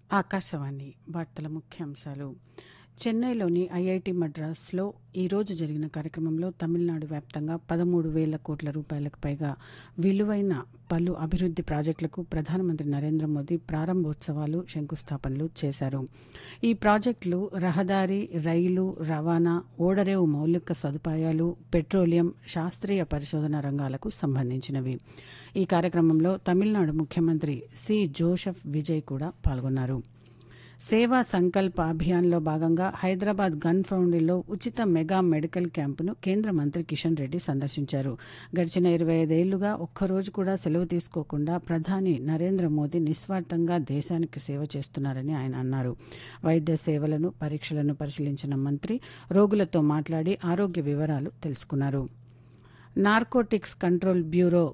ఆకాశవాణి వార్తల ముఖ్యాంశాలు చెన్నైలోని ఐఐటి మద్రాస్లో ఈరోజు జరిగిన కార్యక్రమంలో తమిళనాడు వ్యాప్తంగా పదమూడు వేల కోట్ల రూపాయలకు పైగా విలువైన పలు అభివృద్ది ప్రాజెక్టులకు ప్రధానమంత్రి నరేంద్ర మోదీ ప్రారంభోత్సవాలు శంకుస్థాపనలు చేశారు ఈ ప్రాజెక్టులు రహదారి రైలు రవాణా ఓడరేవు మౌలిక సదుపాయాలు పెట్రోలియం శాస్త్రీయ పరిశోధన రంగాలకు సంబంధించినవి ఈ కార్యక్రమంలో తమిళనాడు ముఖ్యమంత్రి సి జోసెఫ్ విజయ్ కూడా పాల్గొన్నారు సేవా సంకల్ప అభియాన్లో భాగంగా హైదరాబాద్ గన్ ఫౌండరీలో ఉచిత మెగా మెడికల్ క్యాంపును కేంద్ర మంత్రి కిషన్ రెడ్డి సందర్శించారు గడిచిన ఇరవై ఐదేళ్లుగా ఒక్కరోజు కూడా సెలవు తీసుకోకుండా ప్రధాని నరేంద్ర మోదీ నిస్వార్థంగా దేశానికి సేవ చేస్తున్నారని ఆయన అన్నారు వైద్య సేవలను పరీక్షలను పరిశీలించిన మంత్రి రోగులతో మాట్లాడి ఆరోగ్య వివరాలు తెలుసుకున్నారు narcotics control bureau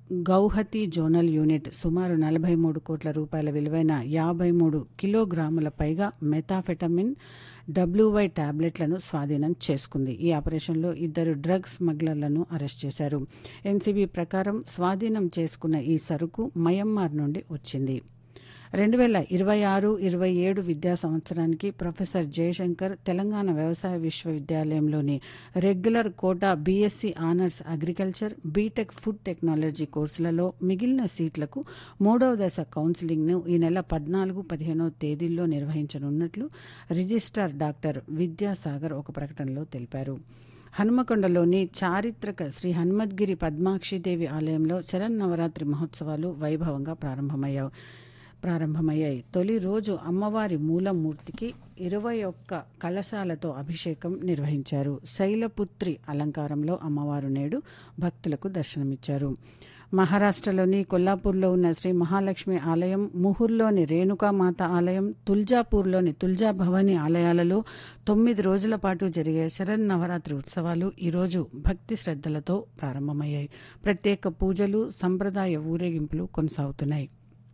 Guwahati zonal unit సుమారు నలభై మూడు కోట్ల రూపాయల విలువైన యాభై మూడు కిలోగ్రాముల పైగా మెథాఫెటమిన్ డబ్ల్యూవై టాబ్లెట్లను స్వాధీనం చేసుకుంది ఈ ఆపరేషన్లో ఇద్దరు డ్రగ్ స్మగ్లర్లను అరెస్ట్ చేశారు ఎన్సీబీ ప్రకారం స్వాధీనం చేసుకున్న ఈ సరుకు మయన్మార్ నుండి వచ్చింది రెండు వేల ఇరవై ఆరు ఇరవై ఏడు విద్యా సంవత్సరానికి ప్రొఫెసర్ జయశంకర్ తెలంగాణ వ్యవసాయ విశ్వవిద్యాలయంలోని regular quota BSc honours agriculture BTech food technology కోర్సులలో మిగిలిన సీట్లకు మూడవ దశ కౌన్సిలింగ్ను ఈ నెల పద్నాలుగు పదిహేనవ తేదీల్లో నిర్వహించనున్నట్లు రిజిస్ట్రార్ డాక్టర్ విద్యాసాగర్ ఒక ప్రకటనలో తెలిపారు హనుమకొండలోని చారిత్రక శ్రీ హనుమద్గిరి పద్మాక్షిదేవి ఆలయంలో శరన్నవరాత్రి మహోత్సవాలు వైభవంగా ప్రారంభమయ్యాయి ప్రారంభమయ్యాయి తొలి రోజు అమ్మవారి మూలమూర్తికి ఇరవై ఒక్క కలశాలతో అభిషేకం నిర్వహించారు శైలపుత్రి అలంకారంలో అమ్మవారు నేడు భక్తులకు దర్శనమిచ్చారు మహారాష్ట్రలోని కొల్లాపూర్లో ఉన్న శ్రీ మహాలక్ష్మి ఆలయం ముహుర్లోని రేణుకామాత ఆలయం తుల్జాపూర్లోని తుల్జా భవాని ఆలయాలలో తొమ్మిది రోజుల పాటు జరిగే శరన్నవరాత్రి ఉత్సవాలు ఈరోజు భక్తి శ్రద్ధలతో ప్రారంభమయ్యాయి ప్రత్యేక పూజలు సంప్రదాయ ఊరేగింపులు కొనసాగుతున్నాయి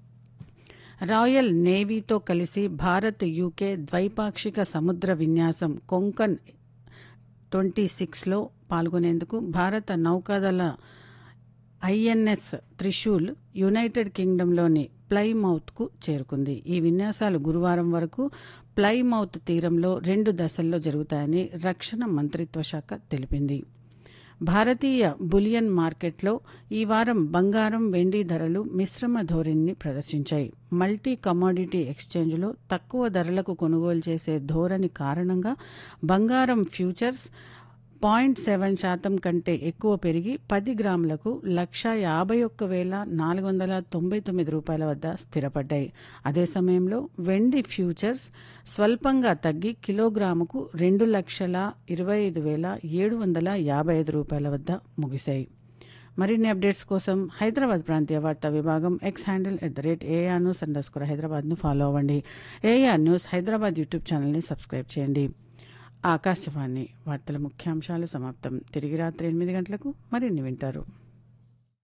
రాయల్ నేవీతో కలిసి భారత్ యూకే ద్వైపాక్షిక సముద్ర విన్యాసం కొంకన్ ట్వంటీ సిక్స్లో పాల్గొనేందుకు భారత నౌకాదళ ఐఎన్ఎస్ త్రిశూల్ యునైటెడ్ కింగ్డమ్లోని ప్లైమౌత్కు చేరుకుంది ఈ విన్యాసాలు గురువారం వరకు ప్లైమౌత్ తీరంలో రెండు దశల్లో జరుగుతాయని రక్షణ మంత్రిత్వ శాఖ తెలిపింది భారతీయ బులియన్ మార్కెట్లో ఈ వారం బంగారం వెండి ధరలు మిశ్రమ ధోరణిని ప్రదర్శించాయి మల్టీ కమోడిటీ ఎక్స్చేంజ్లో తక్కువ ధరలకు కొనుగోలు చేసే ధోరణి కారణంగా బంగారం ఫ్యూచర్స్ పాయింట్ సెవెన్ శాతం కంటే ఎక్కువ పెరిగి పది గ్రాములకు లక్ష యాభై ఒక్క వేల నాలుగు వందల తొంభై తొమ్మిది రూపాయల వద్ద స్థిరపడ్డాయి అదే సమయంలో వెండి ఫ్యూచర్స్ స్వల్పంగా తగ్గి కిలోగ్రాముకు రెండు లక్షల ఇరవై ఐదు వేల ఏడు వందల యాభై ఐదు రూపాయల వద్ద ముగిశాయి మరిన్ని అప్డేట్స్ కోసం హైదరాబాద్ ప్రాంతీయ వార్తా విభాగం X handle at the rate AR news underscore హైదరాబాద్ను ఫాలో అవ్వండి ఏఆర్ న్యూస్ హైదరాబాద్ యూట్యూబ్ ఛానల్ని సబ్స్క్రైబ్ చేయండి ఆకాశవాణి వార్తల ముఖ్యాంశాలు సమాప్తం తిరిగి రాత్రి ఎనిమిది గంటలకు మరిన్ని వింటారు